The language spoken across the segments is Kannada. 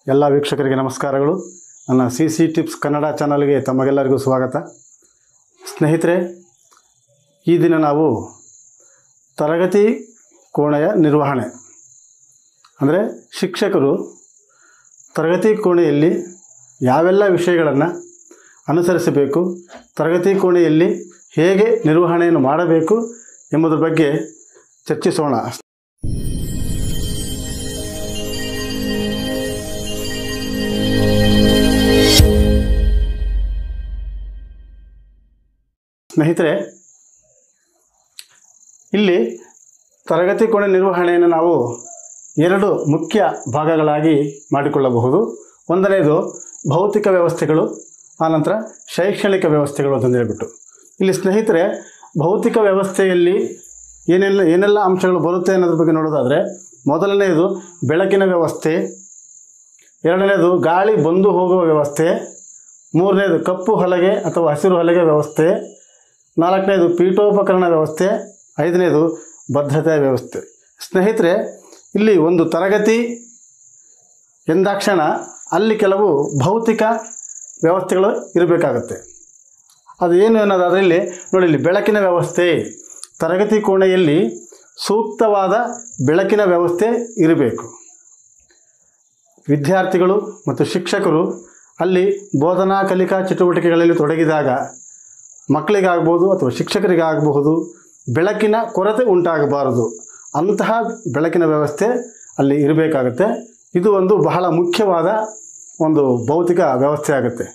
ಎಲ್ಲ ವೀಕ್ಷಕರಿಗೆ ನಮಸ್ಕಾರಗಳು ನನ್ನ ಸಿ ಸಿ ಟಿಪ್ಸ್ ಕನ್ನಡ ಚಾನಲ್ಗೆ ತಮಗೆಲ್ಲರಿಗೂ ಸ್ವಾಗತ ಸ್ನೇಹಿತರೆ ಈ ದಿನ ನಾವು ತರಗತಿ ಕೋಣೆಯ ನಿರ್ವಹಣೆ ಅಂದರೆ ಶಿಕ್ಷಕರು ತರಗತಿ ಕೋಣೆಯಲ್ಲಿ ಯಾವೆಲ್ಲ ವಿಷಯಗಳನ್ನು ಅನುಸರಿಸಬೇಕು ತರಗತಿ ಕೋಣೆಯಲ್ಲಿ ಹೇಗೆ ನಿರ್ವಹಣೆಯನ್ನು ಮಾಡಬೇಕು ಎಂಬುದರ ಬಗ್ಗೆ ಚರ್ಚಿಸೋಣ ಸ್ನೇಹಿತರೆ ಇಲ್ಲಿ ತರಗತಿ ಕೋಣೆ ನಿರ್ವಹಣೆಯನ್ನು ನಾವು ಎರಡು ಮುಖ್ಯ ಭಾಗಗಳಾಗಿ ಮಾಡಿಕೊಳ್ಳಬಹುದು ಒಂದನೇದು ಭೌತಿಕ ವ್ಯವಸ್ಥೆಗಳು ಆನಂತರ ಶೈಕ್ಷಣಿಕ ವ್ಯವಸ್ಥೆಗಳು ಅಂತಂದು ಹೇಳ್ಬಿಟ್ಟು ಇಲ್ಲಿ ಸ್ನೇಹಿತರೆ ಭೌತಿಕ ವ್ಯವಸ್ಥೆಯಲ್ಲಿ ಏನೆಲ್ಲ ಏನೆಲ್ಲ ಅಂಶಗಳು ಬರುತ್ತೆ ಅನ್ನೋದ್ರ ಬಗ್ಗೆ ನೋಡೋದಾದರೆ ಮೊದಲನೆಯದು ಬೆಳಕಿನ ವ್ಯವಸ್ಥೆ ಎರಡನೇದು ಗಾಳಿ ಬಂದು ಹೋಗುವ ವ್ಯವಸ್ಥೆ ಮೂರನೇದು ಕಪ್ಪು ಹಲಗೆ ಅಥವಾ ಹಸಿರು ಹಲಗೆ ವ್ಯವಸ್ಥೆ ನಾಲ್ಕನೇದು ಪೀಠೋಪಕರಣ ವ್ಯವಸ್ಥೆ ಐದನೇದು ಭದ್ರತಾ ವ್ಯವಸ್ಥೆ ಸ್ನೇಹಿತರೆ ಇಲ್ಲಿ ಒಂದು ತರಗತಿ ಎಂದಾಕ್ಷಣ ಅಲ್ಲಿ ಕೆಲವು ಭೌತಿಕ ವ್ಯವಸ್ಥೆಗಳು ಇರಬೇಕಾಗತ್ತೆ ಅದು ಏನು ಅನ್ನೋದಾದರೆ ಇಲ್ಲಿ ನೋಡಿ ಇಲ್ಲಿ ಬೆಳಕಿನ ವ್ಯವಸ್ಥೆ ತರಗತಿ ಕೋಣೆಯಲ್ಲಿ ಸೂಕ್ತವಾದ ಬೆಳಕಿನ ವ್ಯವಸ್ಥೆ ಇರಬೇಕು ವಿದ್ಯಾರ್ಥಿಗಳು ಮತ್ತು ಶಿಕ್ಷಕರು ಅಲ್ಲಿ ಬೋಧನಾ ಕಲಿಕಾ ಚಟುವಟಿಕೆಗಳಲ್ಲಿ ತೊಡಗಿದಾಗ ಮಕ್ಕಳಿಗಾಗ್ಬೋದು ಅಥವಾ ಶಿಕ್ಷಕರಿಗಾಗಬಹುದು ಬೆಳಕಿನ ಕೊರತೆ ಉಂಟಾಗಬಾರದು ಅಂತಹ ಬೆಳಕಿನ ವ್ಯವಸ್ಥೆ ಅಲ್ಲಿ ಇರಬೇಕಾಗತ್ತೆ ಇದು ಒಂದು ಬಹಳ ಮುಖ್ಯವಾದ ಒಂದು ಭೌತಿಕ ವ್ಯವಸ್ಥೆ ಆಗುತ್ತೆ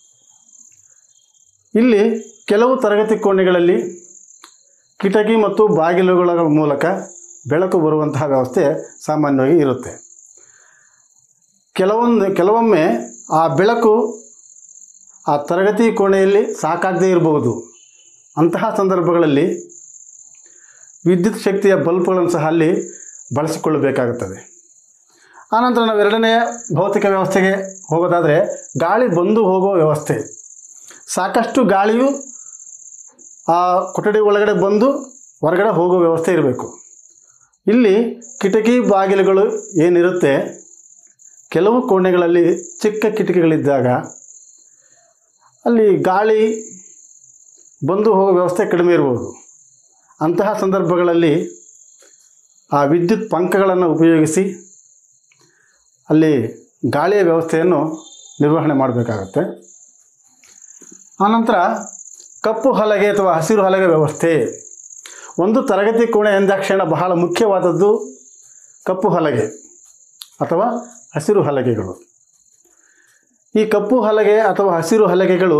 ಇಲ್ಲಿ ಕೆಲವು ತರಗತಿ ಕೋಣೆಗಳಲ್ಲಿ ಕಿಟಕಿ ಮತ್ತು ಬಾಗಿಲುಗಳ ಮೂಲಕ ಬೆಳಕು ಬರುವಂತಹ ವ್ಯವಸ್ಥೆ ಸಾಮಾನ್ಯವಾಗಿ ಇರುತ್ತೆ ಕೆಲವೊಂದು ಕೆಲವೊಮ್ಮೆ ಆ ಬೆಳಕು ಆ ತರಗತಿ ಕೋಣೆಯಲ್ಲಿ ಸಾಕಾಗದೇ ಇರಬಹುದು ಅಂತಹ ಸಂದರ್ಭಗಳಲ್ಲಿ ವಿದ್ಯುತ್ ಶಕ್ತಿಯ ಬಲ್ಬ್ಗಳನ್ನು ಸಹ ಅಲ್ಲಿ ಬಳಸಿಕೊಳ್ಳಬೇಕಾಗುತ್ತದೆ ಆನಂತರ ನಾವು ಎರಡನೆಯ ಭೌತಿಕ ವ್ಯವಸ್ಥೆಗೆ ಹೋಗೋದಾದರೆ ಗಾಳಿ ಬಂದು ಹೋಗುವ ವ್ಯವಸ್ಥೆ ಸಾಕಷ್ಟು ಗಾಳಿಯು ಆ ಕೊಠಡಿ ಒಳಗಡೆ ಬಂದು ಹೊರಗಡೆ ಹೋಗೋ ವ್ಯವಸ್ಥೆ ಇರಬೇಕು ಇಲ್ಲಿ ಕಿಟಕಿ ಬಾಗಿಲುಗಳು ಏನಿರುತ್ತೆ ಕೆಲವು ಕೋಣೆಗಳಲ್ಲಿ ಚಿಕ್ಕ ಕಿಟಕಿಗಳಿದ್ದಾಗ ಅಲ್ಲಿ ಗಾಳಿ ಬಂದು ಹೋಗೋ ವ್ಯವಸ್ಥೆ ಕಡಿಮೆ ಇರ್ಬೋದು ಅಂತಹ ಸಂದರ್ಭಗಳಲ್ಲಿ ಆ ವಿದ್ಯುತ್ ಪಂಖಗಳನ್ನು ಉಪಯೋಗಿಸಿ ಅಲ್ಲಿ ಗಾಳಿಯ ವ್ಯವಸ್ಥೆಯನ್ನು ನಿರ್ವಹಣೆ ಮಾಡಬೇಕಾಗತ್ತೆ ಆನಂತರ ಕಪ್ಪು ಹಲಗೆ ಅಥವಾ ಹಸಿರು ಹಲಗೆ ವ್ಯವಸ್ಥೆ ಒಂದು ತರಗತಿ ಕೋಣೆ ಎಂದಾಕ್ಷಣ ಬಹಳ ಮುಖ್ಯವಾದದ್ದು ಕಪ್ಪು ಹಲಗೆ ಅಥವಾ ಹಸಿರು ಹಲಗೆಗಳು ಈ ಕಪ್ಪು ಹಲಗೆ ಅಥವಾ ಹಸಿರು ಹಲಗೆಗಳು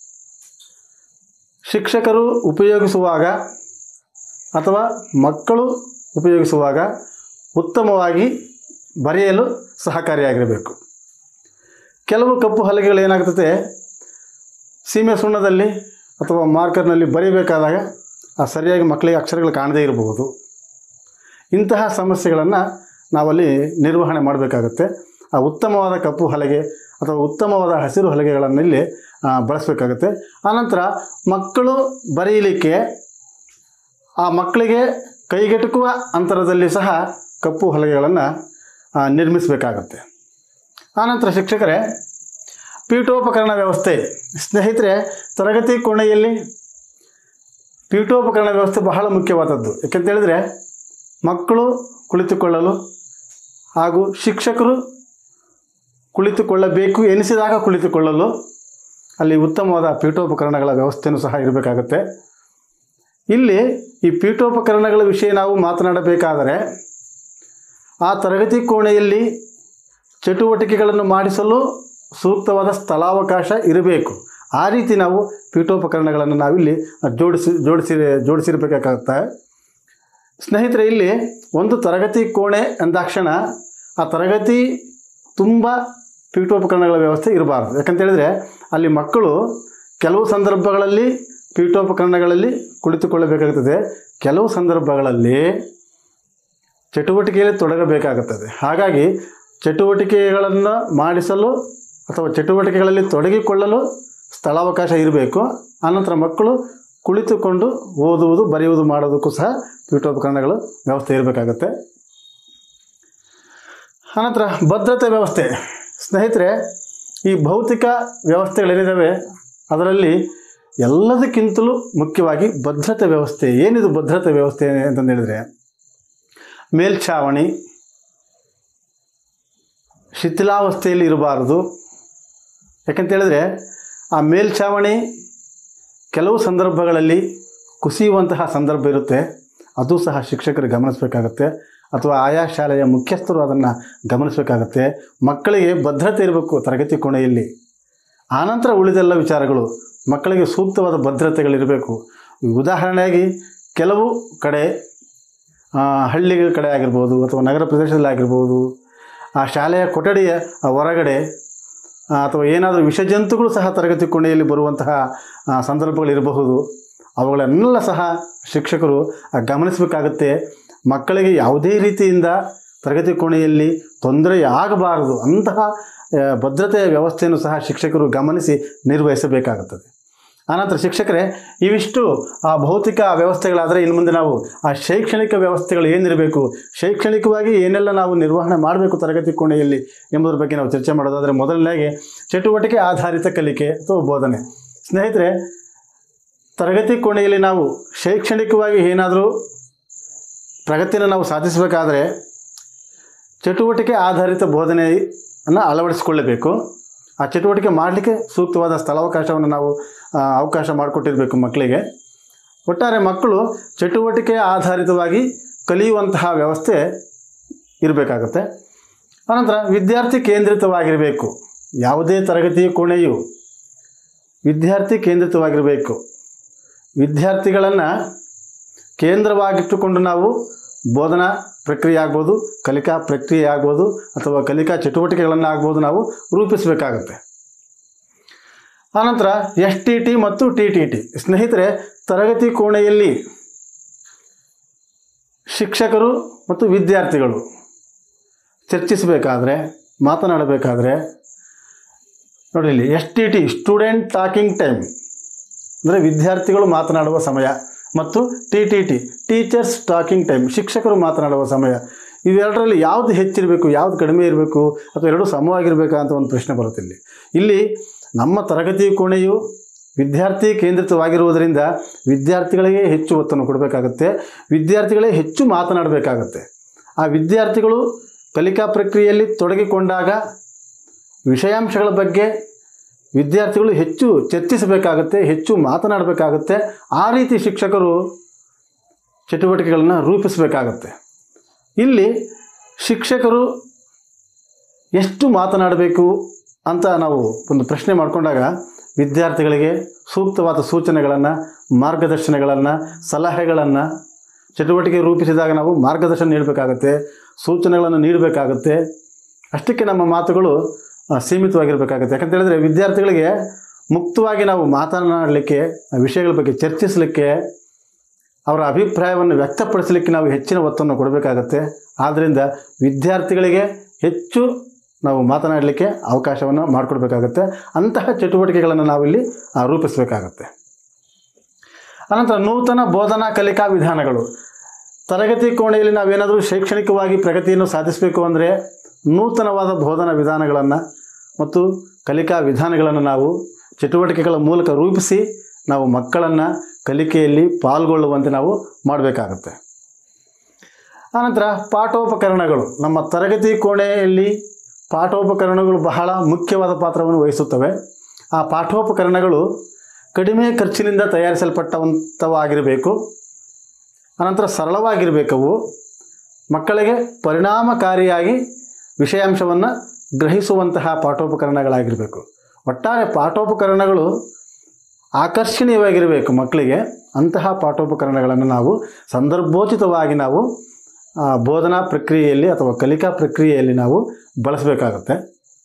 ಶಿಕ್ಷಕರು ಉಪಯೋಗಿಸುವಾಗ ಅಥವಾ ಮಕ್ಕಳು ಉಪಯೋಗಿಸುವಾಗ ಉತ್ತಮವಾಗಿ ಬರೆಯಲು ಸಹಕಾರಿಯಾಗಿರಬೇಕು ಕೆಲವು ಕಪ್ಪು ಹಲಗೆಗಳು ಏನಾಗ್ತದೆ ಸೀಮೆ ಸುಣ್ಣದಲ್ಲಿ ಅಥವಾ ಮಾರ್ಕರ್ನಲ್ಲಿ ಬರೀಬೇಕಾದಾಗ ಆ ಸರಿಯಾಗಿ ಮಕ್ಕಳಿಗೆ ಅಕ್ಷರಗಳು ಕಾಣದೇ ಇರಬಹುದು ಇಂತಹ ಸಮಸ್ಯೆಗಳನ್ನು ನಾವಲ್ಲಿ ನಿರ್ವಹಣೆ ಮಾಡಬೇಕಾಗತ್ತೆ ಆ ಉತ್ತಮವಾದ ಕಪ್ಪು ಹಲಗೆ ಅಥವಾ ಉತ್ತಮವಾದ ಹಸಿರು ಹಲಗೆಗಳನ್ನು ಇಲ್ಲಿ ಆ, ಬಳಸಬೇಕಾಗತ್ತೆ ಆನಂತರ ಮಕ್ಕಳು ಬರೆಯಲಿಕ್ಕೆ ಆ ಮಕ್ಕಳಿಗೆ ಕೈಗೆಟುಕುವ ಅಂತರದಲ್ಲಿ ಸಹ ಕಪ್ಪು ಹಲಗೆಗಳನ್ನು ನಿರ್ಮಿಸಬೇಕಾಗತ್ತೆ ಆನಂತರ ಶಿಕ್ಷಕರೇ ಪೀಠೋಪಕರಣ ವ್ಯವಸ್ಥೆ ಸ್ನೇಹಿತರೆ ತರಗತಿ ಕೋಣೆಯಲ್ಲಿ ಪೀಠೋಪಕರಣ ವ್ಯವಸ್ಥೆ ಬಹಳ ಮುಖ್ಯವಾದದ್ದು ಯಾಕೆಂತೇಳಿದರೆ ಮಕ್ಕಳು ಕುಳಿತುಕೊಳ್ಳಲು ಹಾಗೂ ಶಿಕ್ಷಕರು ಕುಳಿತುಕೊಳ್ಳಬೇಕು ಎನಿಸಿದಾಗ ಕುಳಿತುಕೊಳ್ಳಲು ಅಲ್ಲಿ ಉತ್ತಮವಾದ ಪೀಠೋಪಕರಣಗಳ ವ್ಯವಸ್ಥೆಯೂ ಸಹ ಇರಬೇಕಾಗುತ್ತೆ ಇಲ್ಲಿ ಈ ಪೀಠೋಪಕರಣಗಳ ವಿಷಯ ನಾವು ಮಾತನಾಡಬೇಕಾದರೆ ಆ ತರಗತಿ ಕೋಣೆಯಲ್ಲಿ ಚಟುವಟಿಕೆಗಳನ್ನು ಮಾಡಿಸಲು ಸೂಕ್ತವಾದ ಸ್ಥಳಾವಕಾಶ ಇರಬೇಕು ಆ ರೀತಿ ನಾವು ಪೀಠೋಪಕರಣಗಳನ್ನು ನಾವಿಲ್ಲಿ ಜೋಡಿಸಿ ಜೋಡಿಸಿ ಜೋಡಿಸಿರಬೇಕಾಗತ್ತೆ ಸ್ನೇಹಿತರೆ ಇಲ್ಲಿ ಒಂದು ತರಗತಿ ಕೋಣೆ ಎಂದಾಕ್ಷಣ ಆ ತರಗತಿ ತುಂಬ ಪೀಠೋಪಕರಣಗಳ ವ್ಯವಸ್ಥೆ ಇರಬಾರ್ದು ಯಾಕಂತೇಳಿದರೆ ಅಲ್ಲಿ ಮಕ್ಕಳು ಕೆಲವು ಸಂದರ್ಭಗಳಲ್ಲಿ ಪೀಠೋಪಕರಣಗಳಲ್ಲಿ ಕುಳಿತುಕೊಳ್ಳಬೇಕಾಗುತ್ತದೆ ಕೆಲವು ಸಂದರ್ಭಗಳಲ್ಲಿ ಚಟುವಟಿಕೆಯಲ್ಲಿ ತೊಡಗಬೇಕಾಗುತ್ತದೆ ಹಾಗಾಗಿ ಚಟುವಟಿಕೆಗಳನ್ನು ಮಾಡಿಸಲು ಅಥವಾ ಚಟುವಟಿಕೆಗಳಲ್ಲಿ ತೊಡಗಿಕೊಳ್ಳಲು ಸ್ಥಳಾವಕಾಶ ಇರಬೇಕು ಆನಂತರ ಮಕ್ಕಳು ಕುಳಿತುಕೊಂಡು ಓದುವುದು ಬರೆಯುವುದು ಮಾಡೋದಕ್ಕೂ ಸಹ ಪೀಠೋಪಕರಣಗಳು ವ್ಯವಸ್ಥೆ ಇರಬೇಕಾಗತ್ತೆ ಆನಂತರ ಭದ್ರತೆ ವ್ಯವಸ್ಥೆ ಸ್ನೇಹಿತರೆ ಈ ಭೌತಿಕ ವ್ಯವಸ್ಥೆಗಳೇನಿದ್ದಾವೆ ಅದರಲ್ಲಿ ಎಲ್ಲದಕ್ಕಿಂತಲೂ ಮುಖ್ಯವಾಗಿ ಭದ್ರತೆ ವ್ಯವಸ್ಥೆ ಏನಿದು ಭದ್ರತೆ ವ್ಯವಸ್ಥೆ ಅಂತಂದು ಹೇಳಿದರೆ ಮೇಲ್ಛಾವಣಿ ಶಿಥಿಲಾವಸ್ಥೆಯಲ್ಲಿ ಇರಬಾರದು ಯಾಕಂತ ಹೇಳಿದ್ರೆ ಆ ಮೇಲ್ಛಾವಣಿ ಕೆಲವು ಸಂದರ್ಭಗಳಲ್ಲಿ ಕುಸಿಯುವಂತಹ ಸಂದರ್ಭ ಇರುತ್ತೆ ಅದು ಸಹ ಶಿಕ್ಷಕರು ಗಮನಿಸಬೇಕಾಗತ್ತೆ ಅಥವಾ ಆಯಾ ಶಾಲೆಯ ಮುಖ್ಯಸ್ಥರು ಅದನ್ನು ಗಮನಿಸಬೇಕಾಗತ್ತೆ ಮಕ್ಕಳಿಗೆ ಭದ್ರತೆ ಇರಬೇಕು ತರಗತಿ ಕೋಣೆಯಲ್ಲಿ ಆನಂತರ ಉಳಿದೆಲ್ಲ ವಿಚಾರಗಳು ಮಕ್ಕಳಿಗೆ ಸೂಕ್ತವಾದ ಭದ್ರತೆಗಳಿರಬೇಕು ಉದಾಹರಣೆಯಾಗಿ ಕೆಲವು ಕಡೆ ಆ, ಹಳ್ಳಿಗಳ ಕಡೆ ಆಗಿರ್ಬೋದು ಅಥವಾ ನಗರ ಪ್ರದೇಶದಲ್ಲಿ ಆಗಿರ್ಬೋದು ಆ ಶಾಲೆಯ ಕೊಠಡಿಯ ಹೊರಗಡೆ ಆ, ಅಥವಾ ಏನಾದರೂ ವಿಷಜಂತುಗಳು ಸಹ ತರಗತಿ ಕೋಣೆಯಲ್ಲಿ ಬರುವಂತಹ ಆ, ಸಂದರ್ಭಗಳಿರಬಹುದು ಅವುಗಳನ್ನೆಲ್ಲ ಸಹ ಶಿಕ್ಷಕರು ಆ, ಗಮನಿಸಬೇಕಾಗುತ್ತೆ ಮಕ್ಕಳಿಗೆ ಯಾವುದೇ ರೀತಿಯಿಂದ ತರಗತಿ ಕೋಣೆಯಲ್ಲಿ ತೊಂದರೆ ಆಗಬಾರದು ಅಂತಹ ಆ, ಭದ್ರತೆಯ ವ್ಯವಸ್ಥೆಯನ್ನು ಸಹ ಶಿಕ್ಷಕರು ಗಮನಿಸಿ ನಿರ್ವಹಿಸಬೇಕಾಗುತ್ತದೆ ಆನಂತರ ಶಿಕ್ಷಕರೇ ಇವಿಷ್ಟು ಆ ಭೌತಿಕ ವ್ಯವಸ್ಥೆಗಳಾದರೆ ಇನ್ನು ಮುಂದೆ ನಾವು ಆ ಶೈಕ್ಷಣಿಕ ವ್ಯವಸ್ಥೆಗಳು ಏನಿರಬೇಕು ಶೈಕ್ಷಣಿಕವಾಗಿ ಏನೆಲ್ಲ ನಾವು ನಿರ್ವಹಣೆ ಮಾಡಬೇಕು ತರಗತಿ ಕೋಣೆಯಲ್ಲಿ ಎಂಬುದರ ಬಗ್ಗೆ ನಾವು ಚರ್ಚೆ ಮಾಡೋದಾದರೆ ಮೊದಲನೇಗೆ ಚಟುವಟಿಕೆ ಆಧಾರಿತ ಕಲಿಕೆ ಅಥವಾ ಬೋಧನೆ ಸ್ನೇಹಿತರೆ ತರಗತಿ ಕೋಣೆಯಲ್ಲಿ ನಾವು ಶೈಕ್ಷಣಿಕವಾಗಿ ಏನಾದರೂ ಪ್ರಗತಿಯನ್ನು ನಾವು ಸಾಧಿಸಬೇಕಾದ್ರೆ ಚಟುವಟಿಕೆ ಆಧಾರಿತ ಬೋಧನೆಯನ್ನು ಅಳವಡಿಸಿಕೊಳ್ಳಬೇಕು ಆ ಚಟುವಟಿಕೆ ಮಾಡಲಿಕ್ಕೆ ಸೂಕ್ತವಾದ ಸ್ಥಳಾವಕಾಶವನ್ನು ನಾವು ಆ, ಅವಕಾಶ ಮಾಡಿಕೊಟ್ಟಿರಬೇಕು ಮಕ್ಕಳಿಗೆ ಒಟ್ಟಾರೆ ಮಕ್ಕಳು ಚಟುವಟಿಕೆ ಆಧಾರಿತವಾಗಿ ಕಲಿಯುವಂತಹ ವ್ಯವಸ್ಥೆ ಇರಬೇಕಾಗುತ್ತೆ ಅನಂತರ ವಿದ್ಯಾರ್ಥಿ ಕೇಂದ್ರಿತವಾಗಿರಬೇಕು ಯಾವುದೇ ತರಗತಿ ಕೋಣೆಯು ವಿದ್ಯಾರ್ಥಿ ಕೇಂದ್ರಿತವಾಗಿರಬೇಕು ವಿದ್ಯಾರ್ಥಿಗಳನ್ನು ಕೇಂದ್ರವಾಗಿಟ್ಟುಕೊಂಡು ನಾವು ಬೋಧನಾ ಪ್ರಕ್ರಿಯೆ ಆಗ್ಬೋದು ಕಲಿಕಾ ಪ್ರಕ್ರಿಯೆ ಆಗ್ಬೋದು ಅಥವಾ ಕಲಿಕಾ ಚಟುವಟಿಕೆಗಳನ್ನು ಆಗ್ಬೋದು ನಾವು ರೂಪಿಸಬೇಕಾಗುತ್ತೆ ಆನಂತರ ಎಸ್ ಟಿ ಟಿ ಮತ್ತು ಟಿ ಟಿ ಟಿ ಸ್ನೇಹಿತರೆ ತರಗತಿ ಕೋಣೆಯಲ್ಲಿ ಶಿಕ್ಷಕರು ಮತ್ತು ವಿದ್ಯಾರ್ಥಿಗಳು ಚರ್ಚಿಸಬೇಕಾದ್ರೆ ಮಾತನಾಡಬೇಕಾದ್ರೆ ನೋಡಿ ಇಲ್ಲಿ S T T student talking time ಅಂದರೆ ವಿದ್ಯಾರ್ಥಿಗಳು ಮಾತನಾಡುವ ಸಮಯ ಮತ್ತು T T T teachers talking time ಶಿಕ್ಷಕರು ಮಾತನಾಡುವ ಸಮಯ ಇವೆರಡರಲ್ಲಿ ಯಾವುದು ಹೆಚ್ಚಿರಬೇಕು ಯಾವುದು ಕಡಿಮೆ ಇರಬೇಕು ಅಥವಾ ಎರಡೂ ಸಮವಾಗಿರಬೇಕಾ ಅಂತ ಒಂದು ಪ್ರಶ್ನೆ ಬರುತ್ತೆ ಇಲ್ಲಿ ಇಲ್ಲಿ ನಮ್ಮ ತರಗತಿ ಕೋಣೆಯು ವಿದ್ಯಾರ್ಥಿ ಕೇಂದ್ರಿತವಾಗಿರುವುದರಿಂದ ವಿದ್ಯಾರ್ಥಿಗಳಿಗೆ ಹೆಚ್ಚು ಒತ್ತನ್ನು ಕೊಡಬೇಕಾಗತ್ತೆ ವಿದ್ಯಾರ್ಥಿಗಳೇ ಹೆಚ್ಚು ಮಾತನಾಡಬೇಕಾಗತ್ತೆ ಆ ವಿದ್ಯಾರ್ಥಿಗಳು ಕಲಿಕಾ ಪ್ರಕ್ರಿಯೆಯಲ್ಲಿ ತೊಡಗಿಕೊಂಡಾಗ ವಿಷಯಾಂಶಗಳ ಬಗ್ಗೆ ವಿದ್ಯಾರ್ಥಿಗಳು ಹೆಚ್ಚು ಚರ್ಚಿಸಬೇಕಾಗತ್ತೆ ಹೆಚ್ಚು ಮಾತನಾಡಬೇಕಾಗತ್ತೆ ಆ ರೀತಿ ಶಿಕ್ಷಕರು ಚಟುವಟಿಕೆಗಳನ್ನು ರೂಪಿಸಬೇಕಾಗತ್ತೆ ಇಲ್ಲಿ ಶಿಕ್ಷಕರು ಎಷ್ಟು ಮಾತನಾಡಬೇಕು ಅಂತ ನಾವು ಒಂದು ಪ್ರಶ್ನೆ ಮಾಡಿಕೊಂಡಾಗ ವಿದ್ಯಾರ್ಥಿಗಳಿಗೆ ಸೂಕ್ತವಾದ ಸೂಚನೆಗಳನ್ನು ಮಾರ್ಗದರ್ಶನಗಳನ್ನು ಸಲಹೆಗಳನ್ನು ಚಟುವಟಿಕೆ ರೂಪಿಸಿದಾಗ ನಾವು ಮಾರ್ಗದರ್ಶನ ನೀಡಬೇಕಾಗತ್ತೆ ಸೂಚನೆಗಳನ್ನು ನೀಡಬೇಕಾಗತ್ತೆ ಅಷ್ಟಕ್ಕೆ ನಮ್ಮ ಮಾತುಗಳು ಆ, ಸೀಮಿತವಾಗಿರಬೇಕಾಗುತ್ತೆ ಯಾಕಂತ ಹೇಳಿದ್ರೆ ವಿದ್ಯಾರ್ಥಿಗಳಿಗೆ ಮುಕ್ತವಾಗಿ ನಾವು ಮಾತನಾಡಲಿಕ್ಕೆ ಆ ವಿಷಯಗಳ ಬಗ್ಗೆ ಚರ್ಚಿಸಲಿಕ್ಕೆ ಅವರ ಅಭಿಪ್ರಾಯವನ್ನು ವ್ಯಕ್ತಪಡಿಸಲಿಕ್ಕೆ ನಾವು ಹೆಚ್ಚಿನ ಒತ್ತನ್ನು ಕೊಡಬೇಕಾಗತ್ತೆ ಆದ್ದರಿಂದ ವಿದ್ಯಾರ್ಥಿಗಳಿಗೆ ಹೆಚ್ಚು ನಾವು ಮಾತನಾಡಲಿಕ್ಕೆ ಅವಕಾಶವನ್ನು ಮಾಡಿಕೊಡ್ಬೇಕಾಗತ್ತೆ ಅಂತಹ ಚಟುವಟಿಕೆಗಳನ್ನು ನಾವಿಲ್ಲಿ ಆ, ರೂಪಿಸಬೇಕಾಗತ್ತೆ ಅನಂತರ ನೂತನ ಬೋಧನಾ ಕಲಿಕಾ ವಿಧಾನಗಳು ತರಗತಿ ಕೋಣೆಯಲ್ಲಿ ನಾವೇನಾದರೂ ಶೈಕ್ಷಣಿಕವಾಗಿ ಪ್ರಗತಿಯನ್ನು ಸಾಧಿಸಬೇಕು ಅಂದರೆ ನೂತನವಾದ ಬೋಧನಾ ವಿಧಾನಗಳನ್ನು ಮತ್ತು ಕಲಿಕಾ ವಿಧಾನಗಳನ್ನು ನಾವು ಚಟುವಟಿಕೆಗಳ ಮೂಲಕ ರೂಪಿಸಿ ನಾವು ಮಕ್ಕಳನ್ನು ಕಲಿಕೆಯಲ್ಲಿ ಪಾಲ್ಗೊಳ್ಳುವಂತೆ ನಾವು ಮಾಡಬೇಕಾಗುತ್ತೆ ಆನಂತರ ಪಾಠೋಪಕರಣಗಳು ನಮ್ಮ ತರಗತಿ ಕೋಣೆಯಲ್ಲಿ ಪಾಠೋಪಕರಣಗಳು ಬಹಳ ಮುಖ್ಯವಾದ ಪಾತ್ರವನ್ನು ವಹಿಸುತ್ತವೆ ಆ ಪಾಠೋಪಕರಣಗಳು ಕಡಿಮೆ ಖರ್ಚಿನಿಂದ ತಯಾರಿಸಲ್ಪಟ್ಟವಂಥವಾಗಿರಬೇಕು ಅನಂತರ ಸರಳವಾಗಿರಬೇಕವು ಮಕ್ಕಳಿಗೆ ಪರಿಣಾಮಕಾರಿಯಾಗಿ ವಿಷಯಾಂಶವನ್ನು ಗ್ರಹಿಸುವಂತಹ ಪಾಠೋಪಕರಣಗಳಾಗಿರಬೇಕು ಒಟ್ಟಾರೆ ಪಾಠೋಪಕರಣಗಳು ಆಕರ್ಷಣೀಯವಾಗಿರಬೇಕು ಮಕ್ಕಳಿಗೆ ಅಂತಹ ಪಾಠೋಪಕರಣಗಳನ್ನು ನಾವು ಸಂದರ್ಭೋಚಿತವಾಗಿ ನಾವು ಆ, ಬೋಧನಾ ಪ್ರಕ್ರಿಯೆಯಲ್ಲಿ ಅಥವಾ ಕಲಿಕಾ ಪ್ರಕ್ರಿಯೆಯಲ್ಲಿ ನಾವು ಬಳಸಬೇಕಾಗುತ್ತೆ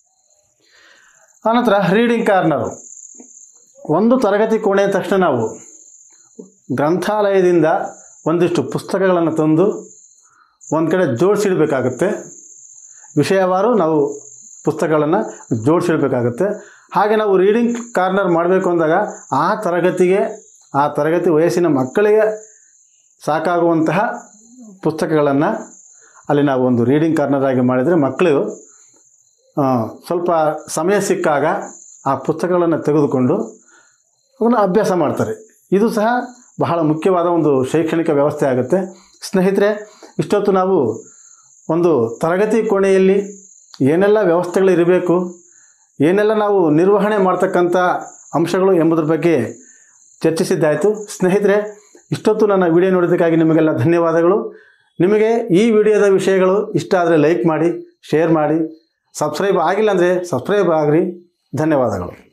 ಆನಂತರ ರೀಡಿಂಗ್ ಕಾರ್ನರು ಒಂದು ತರಗತಿ ಕೋಣೆಯ ತಕ್ಷಣ ನಾವು ಗ್ರಂಥಾಲಯದಿಂದ ಒಂದಿಷ್ಟು ಪುಸ್ತಕಗಳನ್ನು ತಂದು ಒಂದು ಕಡೆ ಜೋಡಿಸಿಡಬೇಕಾಗುತ್ತೆ ವಿಷಯವಾರು ನಾವು ಪುಸ್ತಕಗಳನ್ನು ಜೋಡಿಸಿಡಬೇಕಾಗುತ್ತೆ ಹಾಗೆ ನಾವು ರೀಡಿಂಗ್ ಕಾರ್ನರ್ ಮಾಡಬೇಕು ಅಂದಾಗ ಆ ತರಗತಿಗೆ ಆ ತರಗತಿ ವಯಸ್ಸಿನ ಮಕ್ಕಳಿಗೆ ಸಾಕಾಗುವಂತಹ ಪುಸ್ತಕಗಳನ್ನು ಅಲ್ಲಿ ನಾವು ಒಂದು ರೀಡಿಂಗ್ ಕಾರ್ನರ್ ಆಗಿ ಮಾಡಿದರೆ ಮಕ್ಕಳು ಆ, ಸ್ವಲ್ಪ ಸಮಯ ಸಿಕ್ಕಾಗ ಆ ಪುಸ್ತಕಗಳನ್ನು ತೆಗೆದುಕೊಂಡು ಅದನ್ನು ಅಭ್ಯಾಸ ಮಾಡ್ತಾರೆ ಇದು ಸಹ ಬಹಳ ಮುಖ್ಯವಾದ ಒಂದು ಶೈಕ್ಷಣಿಕ ವ್ಯವಸ್ಥೆ ಆಗುತ್ತೆ ಸ್ನೇಹಿತರೆ ಇಷ್ಟೊತ್ತು ನಾವು ಒಂದು ತರಗತಿ ಕೋಣೆಯಲ್ಲಿ ಏನೆಲ್ಲ ವ್ಯವಸ್ಥೆಗಳು ಇರಬೇಕು ಏನೆಲ್ಲ ನಾವು ನಿರ್ವಹಣೆ ಮಾಡ್ತಕ್ಕಂಥ ಅಂಶಗಳು ಎಂಬುದರ ಬಗ್ಗೆ ಚರ್ಚಿಸಿದ್ದಾಯಿತು ಸ್ನೇಹಿತರೆ ಇಷ್ಟೊತ್ತು ನನ್ನ ವಿಡಿಯೋ ನೋಡಿದ್ದಕ್ಕಾಗಿ ನಿಮಗೆಲ್ಲ ಧನ್ಯವಾದಗಳು ನಿಮಗೆ ಈ ವಿಡಿಯೋದ ವಿಷಯಗಳು ಇಷ್ಟ ಆದರೆ ಲೈಕ್ ಮಾಡಿ ಶೇರ್ ಮಾಡಿ ಸಬ್ಸ್ಕ್ರೈಬ್ ಆಗಿಲ್ಲ ಅಂದರೆ ಸಬ್ಸ್ಕ್ರೈಬ್ ಆಗಿರಿ ಧನ್ಯವಾದಗಳು